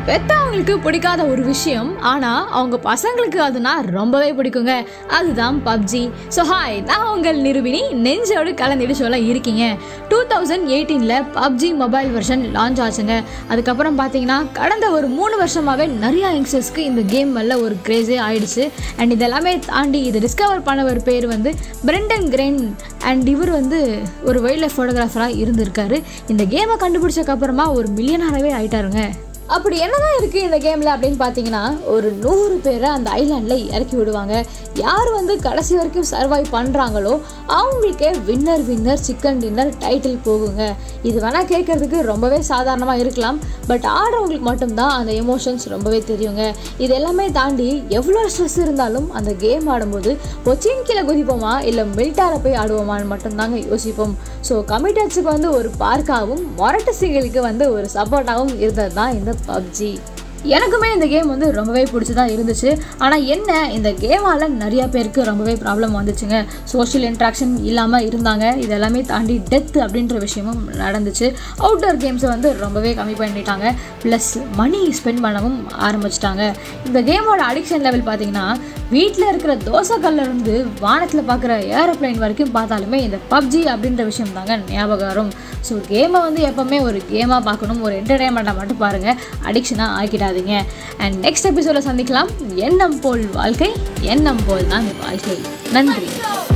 பெத்தவங்களுக்கு பிடிக்காத ஒரு விஷயம் ஆனால் அவங்க பசங்களுக்கு அதுனா ரொம்பவே பிடிக்குங்க அதுதான் பப்ஜி ஸோ ஹாய் நான் உங்கள் நிரூபினி நெஞ்சோடு கலந்துட்டு சொல்ல இருக்கீங்க டூ தௌசண்ட் எயிட்டீனில் பப்ஜி மொபைல் வெர்ஷன் லான்ச் ஆச்சுங்க அதுக்கப்புறம் பார்த்தீங்கன்னா கடந்த ஒரு மூணு வருஷமாகவே நிறையா யங்ஸ்டர்ஸ்க்கு இந்த கேம் மேலே ஒரு கிரேஸே ஆயிடுச்சு அண்ட் இதெல்லாமே தாண்டி இதை டிஸ்கவர் பண்ணவர் பேர் வந்து பிரெண்டன் கிரெயின் அண்ட் இவர் வந்து ஒரு வைல்ட் லைஃப் ஃபோட்டோகிராஃபராக இருந்திருக்காரு இந்த கேமை கண்டுபிடிச்சக்கப்புறமா ஒரு மில்லியனராகவே ஆயிட்டாருங்க அப்படி என்னதான் இருக்குது இந்த கேமில் அப்படின்னு பார்த்தீங்கன்னா ஒரு நூறு பேரை அந்த ஐலாண்டில் இறக்கி விடுவாங்க யார் வந்து கடைசி வரைக்கும் சர்வைவ் பண்ணுறாங்களோ அவங்களுக்கே winner winner chicken dinner title போகுங்க இது வேணால் கேட்குறதுக்கு ரொம்பவே சாதாரணமாக இருக்கலாம் பட் ஆடுறவங்களுக்கு மட்டும்தான் அந்த எமோஷன்ஸ் ரொம்பவே தெரியுங்க இது எல்லாமே தாண்டி எவ்வளோ ஸ்ட்ரெஸ் இருந்தாலும் அந்த கேம் ஆடும்போது ஒச்சின் கீழே குதிப்போமா இல்லை மில்டாரை போய் ஆடுவோமான்னு மட்டும்தாங்க யோசிப்போம் ஸோ கமிட்டட்ஸுக்கு வந்து ஒரு பார்க்காகவும் மொரட்டு சிங்களுக்கு வந்து ஒரு சப்போர்ட்டாகவும் இருந்தது தான் இந்த பப்ஜி எனக்குமே இந்த கேம் வந்து ரொம்பவே பிடிச்சதா இருந்துச்சு ஆனால் என்ன இந்த கேமால் நிறையா பேருக்கு ரொம்பவே ப்ராப்ளம் வந்துச்சுங்க சோஷியல் இன்ட்ராக்ஷன் இல்லாமல் இருந்தாங்க இதெல்லாமே தாண்டி டெத் அப்படின்ற விஷயமும் நடந்துச்சு அவுட்டோர் கேம்ஸை வந்து ரொம்பவே கம்மி பண்ணிட்டாங்க ப்ளஸ் மணி ஸ்பெண்ட் பண்ணவும் ஆரம்பிச்சிட்டாங்க இந்த கேமோட அடிக்ஷன் லெவல் பார்த்தீங்கன்னா வீட்டில் இருக்கிற தோசைக்கல்ல இருந்து வானத்தில் பார்க்குற ஏரோப்ளைன் வரைக்கும் பார்த்தாலுமே இந்த பப்ஜி அப்படின்ற விஷயம் தாங்க ஞாபகம் வரும் ஸோ கேமை வந்து எப்போவுமே ஒரு கேமாக பார்க்கணும் ஒரு என்டர்டைன்மெண்ட்டாக மட்டும் பாருங்கள் அடிக்ஷனாக ஆக்கிடாதீங்க அண்ட் நெக்ஸ்ட் எபிசோட சந்திக்கலாம் எண்ணம் போல் வாழ்க்கை எண்ணம் போல் தான் வாழ்க்கை நன்றி